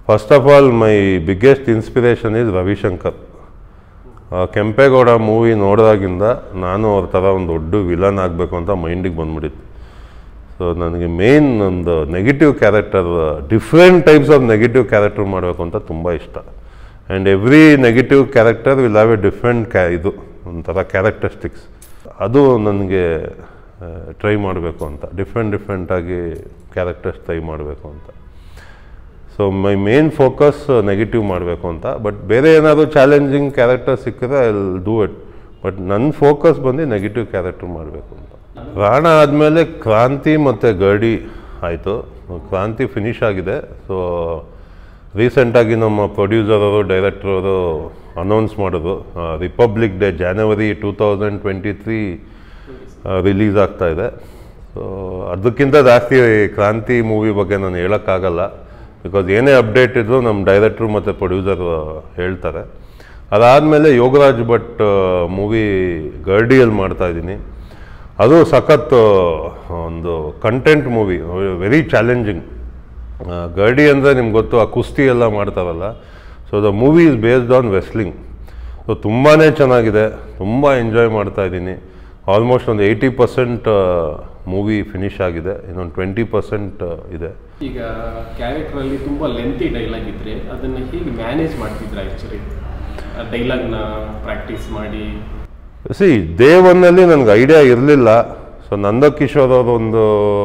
first of all my biggest inspiration is Ravishankar ಆ, Kempegowda movie ನೋಡಿದಾಗಿಂದ ನಾನು ಅವ್ರ ಥರ ಒಂದು ದೊಡ್ಡ ವಿಲನ್ ಆಗಬೇಕು ಅಂತ ಮೈಂಡಿಗೆ ಬಂದ್ಬಿಟ್ಟಿತ್ತು ಸೊ ನನಗೆ ಮೇನ್ ಒಂದು negative character different types of negative character ಮಾಡಬೇಕು ಅಂತ ತುಂಬ ಇಷ್ಟ and every negative character will have a different ಕ್ಯಾ ಇದು ಒಂಥರ ಕ್ಯಾರೆಕ್ಟರಿಸ್ಟಿಕ್ಸ್ ಅದು ನನಗೆ ಟ್ರೈ ಮಾಡಬೇಕು ಅಂತ ಡಿಫ್ರೆಂಟ್ ಡಿಫ್ರೆಂಟಾಗಿ ಕ್ಯಾರೆಕ್ಟರ್ಸ್ ಟ್ರೈ ಮಾಡಬೇಕು ಅಂತ so my main focus negative ಮಾಡಬೇಕು ಅಂತ ಬಟ್ ಬೇರೆ ಏನಾದರೂ ಚಾಲೆಂಜಿಂಗ್ ಕ್ಯಾರೆಕ್ಟರ್ ಸಿಕ್ಕಿದ್ರೆ I will do it but ನನ್ನ ಫೋಕಸ್ ಬಂದು ನೆಗೆಟಿವ್ ಕ್ಯಾರೆಕ್ಟರ್ ಮಾಡಬೇಕು ಅಂತ ರಾಣ ಆದಮೇಲೆ ಕ್ರಾಂತಿ ಮತ್ತು ಗರ್ಡಿ ಆಯಿತು ಕ್ರಾಂತಿ ಫಿನಿಷ್ ಆಗಿದೆ ಸೊ ರೀಸೆಂಟಾಗಿ ನಮ್ಮ ಪ್ರೊಡ್ಯೂಸರವರು ಡೈರೆಕ್ಟ್ರವರು ಅನೌನ್ಸ್ ಮಾಡಿದ್ರು Republic Day January two thousand twenty three release ಆಗ್ತಾ ಇದೆ ಸೊ ಅದಕ್ಕಿಂತ ಜಾಸ್ತಿ ಕ್ರಾಂತಿ ಮೂವಿ ಬಗ್ಗೆ ನಾನು ಹೇಳೋಕ್ಕಾಗಲ್ಲ ಬಿಕಾಸ್ ಏನೇ ಅಪ್ಡೇಟ್ ಇದ್ದರೂ ನಮ್ಮ ಡೈರೆಕ್ಟ್ರು ಮತ್ತು ಪ್ರೊಡ್ಯೂಸರ್ ಹೇಳ್ತಾರೆ ಅದಾದಮೇಲೆ ಯೋಗರಾಜ್ ಭಟ್ ಮೂವಿ ಗರ್ಡಿಯಲ್ಲಿ ಮಾಡ್ತಾ ಇದ್ದೀನಿ ಅದು ಸಖತ್ ಒಂದು content movie very challenging Garadi ಅಂದರೆ ನಿಮ್ಗೆ ಗೊತ್ತು ಆ ಕುಸ್ತಿ ಎಲ್ಲ ಮಾಡ್ತಾರಲ್ಲ so the movie is based on wrestling so ತುಂಬಾ ಚೆನ್ನಾಗಿದೆ ತುಂಬ ಎಂಜಾಯ್ ಮಾಡ್ತಾ ಇದ್ದೀನಿ ಆಲ್ಮೋಸ್ಟ್ ಒಂದು ಏಯ್ಟಿ ಪರ್ಸೆಂಟ್ ಮೂವಿ ಫಿನಿಷ್ ಆಗಿದೆ ಇನ್ನೊಂದು ಟ್ವೆಂಟಿ ಪರ್ಸೆಂಟ್ ಇದೆ ಈಗ ಕ್ಯಾರೆಕ್ಟ್ರಲ್ಲಿ ತುಂಬ ಲೆಂತಿ ಡೈಲಾಗ್ ಇದ್ರೆ ಅದನ್ನು ಹೇಗೆ ಮ್ಯಾನೇಜ್ ಮಾಡ್ತಿದ್ರ ಆ್ಯಕ್ಚುಲಿ ಡೈಲಾಗ್ನ ಪ್ರಾಕ್ಟೀಸ್ ಮಾಡಿ ಸಿ ಡೇ ಒನ್ನಲ್ಲಿ ನನಗೆ ಐಡಿಯಾ ಇರಲಿಲ್ಲ ಸೊ ನಂದಕಿಶೋರ್ ಅವರು ಒಂದು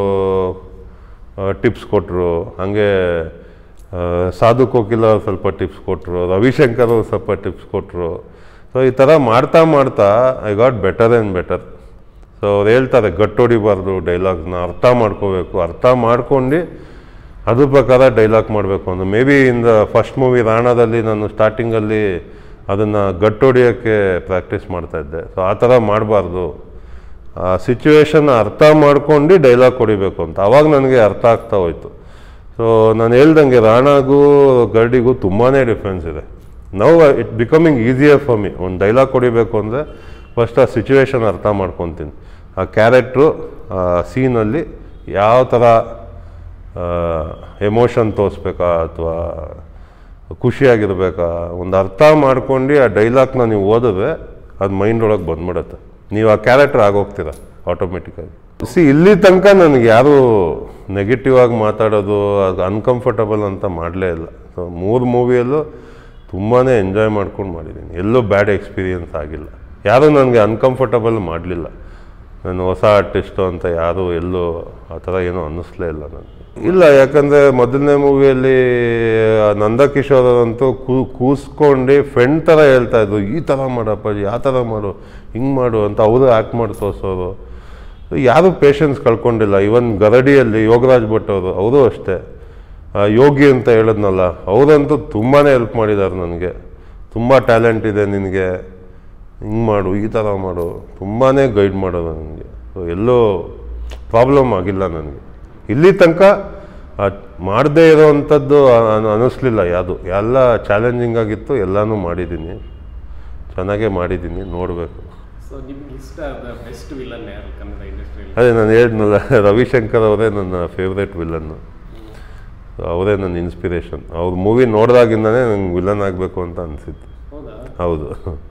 ಟಿಪ್ಸ್ ಕೊಟ್ಟರು ಹಾಗೆ ಆ, ಸಾಧು ಕೋಕಿಲ ಅವ್ರು ಸ್ವಲ್ಪ ಟಿಪ್ಸ್ ಕೊಟ್ಟರು ರವಿಶಂಕರ್ ಅವರು ಸ್ವಲ್ಪ ಟಿಪ್ಸ್ ಕೊಟ್ಟರು ಸೊ ಈ ಥರ ಮಾಡ್ತಾ ಮಾಡ್ತಾ I got better and better so ಅವ್ರು ಹೇಳ್ತಾರೆ ಗಟ್ಟೊಡಿಬಾರ್ದು ಡೈಲಾಗ್ನ ಅರ್ಥ ಮಾಡ್ಕೋಬೇಕು ಅರ್ಥ ಮಾಡ್ಕೊಂಡು ಅದ್ರ ಪ್ರಕಾರ ಡೈಲಾಗ್ ಮಾಡಬೇಕು ಅಂತ may be in the first movie ರಾಣದಲ್ಲಿ ನಾನು ಸ್ಟಾರ್ಟಿಂಗಲ್ಲಿ ಅದನ್ನು ಗಟ್ಟೊಡಿಯೋಕ್ಕೆ ಪ್ರಾಕ್ಟೀಸ್ ಮಾಡ್ತಾಯಿದ್ದೆ ಸೊ ಆ ಥರ ಮಾಡಬಾರ್ದು ಆ ಸಿಚುವೇಶನ್ ಅರ್ಥ ಮಾಡ್ಕೊಂಡು ಡೈಲಾಗ್ ಹೊಡಿಬೇಕು ಅಂತ ಅವಾಗ ನನಗೆ ಅರ್ಥ ಆಗ್ತಾ ಹೋಯ್ತು ಸೊ ನಾನು ಹೇಳ್ದಂಗೆ ರಾಣಾಗೂ ಗರ್ಡಿಗೂ ತುಂಬಾ ಡಿಫ್ರೆನ್ಸ್ ಇದೆ ನಾವು it becoming easier for me ಒಂದು ಡೈಲಾಗ್ ಹೊಡಿಬೇಕು ಅಂದರೆ ಫಸ್ಟ್ ಆ ಸಿಚುವೇಶನ್ ಅರ್ಥ ಮಾಡ್ಕೊತೀನಿ ಆ ಕ್ಯಾರೆಕ್ಟ್ರು ಆ ಸೀನಲ್ಲಿ ಯಾವ ಥರ ಎಮೋಷನ್ ತೋರಿಸ್ಬೇಕಾ ಅಥವಾ ಖುಷಿಯಾಗಿರ್ಬೇಕಾ ಒಂದು ಅರ್ಥ ಮಾಡ್ಕೊಂಡು ಆ ಡೈಲಾಗ್ನ ನೀವು ಓದಿದ್ರೆ ಅದು ಮೈಂಡ್ ಒಳಗೆ ಬಂದ್ಬಿಡುತ್ತೆ ನೀವು ಆ ಕ್ಯಾರೆಕ್ಟರ್ ಆಗೋಗ್ತೀರ ಆಟೋಮೆಟಿಕ್ಕಾಗಿ ಸಿ ಇಲ್ಲಿ ತನಕ ನನಗೆ ಯಾರೂ ನೆಗೆಟಿವ್ ಆಗಿ ಮಾತಾಡೋದು ಅದು ಅನ್ಕಂಫರ್ಟಬಲ್ ಅಂತ ಮಾಡಲೇ ಇಲ್ಲ ಸೊ ಮೂರು ಮೂವಿಯಲ್ಲೂ ತುಂಬಾ ಎಂಜಾಯ್ ಮಾಡ್ಕೊಂಡು ಮಾಡಿದ್ದೀನಿ ಎಲ್ಲೂ ಬ್ಯಾಡ್ ಎಕ್ಸ್ಪೀರಿಯನ್ಸ್ ಆಗಿಲ್ಲ ಯಾರೂ ನನಗೆ ಅನ್ಕಂಫರ್ಟಬಲ್ ಮಾಡಲಿಲ್ಲ ನಾನು ಹೊಸ ಆರ್ಟಿಸ್ಟು ಅಂತ ಯಾರೂ ಎಲ್ಲೂ ಆ ಥರ ಏನೂ ಅನ್ನಿಸ್ಲೇ ಇಲ್ಲ ನನಗೆ ಇಲ್ಲ ಯಾಕಂದರೆ ಮೊದಲನೇ ಮೂವಿಯಲ್ಲಿ ನಂದಕಿಶೋರ್ ಅವರಂತೂ ಕೂ ಕೂಸ್ಕೊಂಡು ಫ್ರೆಂಡ್ ಥರ ಹೇಳ್ತಾ ಇದ್ರು ಈ ಥರ ಮಾಡಪ್ಪ ಆ ಥರ ಮಾಡು ಹಿಂಗೆ ಮಾಡು ಅಂತ ಅವರು ಆ್ಯಕ್ಟ್ ಮಾಡಿ ತೋರಿಸೋರು ಯಾರೂ ಪೇಷನ್ಸ್ ಕಳ್ಕೊಂಡಿಲ್ಲ ಇವನ್ ಗರಡಿಯಲ್ಲಿ ಯೋಗರಾಜ್ ಭಟ್ ಅವರು ಅವರು ಅಷ್ಟೇ ಆ, ಯೋಗಿ ಅಂತ ಹೇಳಿದ್ನಲ್ಲ ಅವರಂತೂ ತುಂಬಾ ಹೆಲ್ಪ್ ಮಾಡಿದ್ದಾರೆ ನನಗೆ ತುಂಬ ಟ್ಯಾಲೆಂಟ್ ಇದೆ ನಿನಗೆ ಹಿಂಗೆ ಮಾಡು ಈ ಥರ ಮಾಡು ತುಂಬಾ ಗೈಡ್ ಮಾಡೋದು ನನಗೆ ಸೊ ಎಲ್ಲೂ ಪ್ರಾಬ್ಲಮ್ ಆಗಿಲ್ಲ ನನಗೆ ಇಲ್ಲಿ ತನಕ ಮಾಡದೇ ಇರೋವಂಥದ್ದು ಅನ್ನಿಸ್ಲಿಲ್ಲ ಯಾವುದು ಎಲ್ಲ ಚಾಲೆಂಜಿಂಗ್ ಆಗಿತ್ತು ಎಲ್ಲನೂ ಮಾಡಿದ್ದೀನಿ ಚೆನ್ನಾಗೇ ಮಾಡಿದ್ದೀನಿ ನೋಡಬೇಕು ಸೊ ನಿಮ್ಗೆ ಇಷ್ಟ ಆದ ಬೆಸ್ಟ್ ವಿಲನ್ ಯಾರು ಕನ್ನಡ ಇಂಡಸ್ಟ್ರಿಯಲ್ಲಿ ಅದೇ ನಾನು ಹೇಳಿದ್ನಲ್ಲ ರವಿಶಂಕರ್ ಅವರೇ ನನ್ನ ಫೇವ್ರೇಟ್ ವಿಲನ್ನು ಅವರೇ ನನ್ನ ಇನ್ಸ್ಪಿರೇಷನ್ ಅವ್ರ ಮೂವಿ ನೋಡಿದಾಗಿಂದನೇ ನಂಗೆ ವಿಲನ್ ಆಗಬೇಕು ಅಂತ ಅನಿಸಿತ್ತು ಹೌದಾ ಹೌದು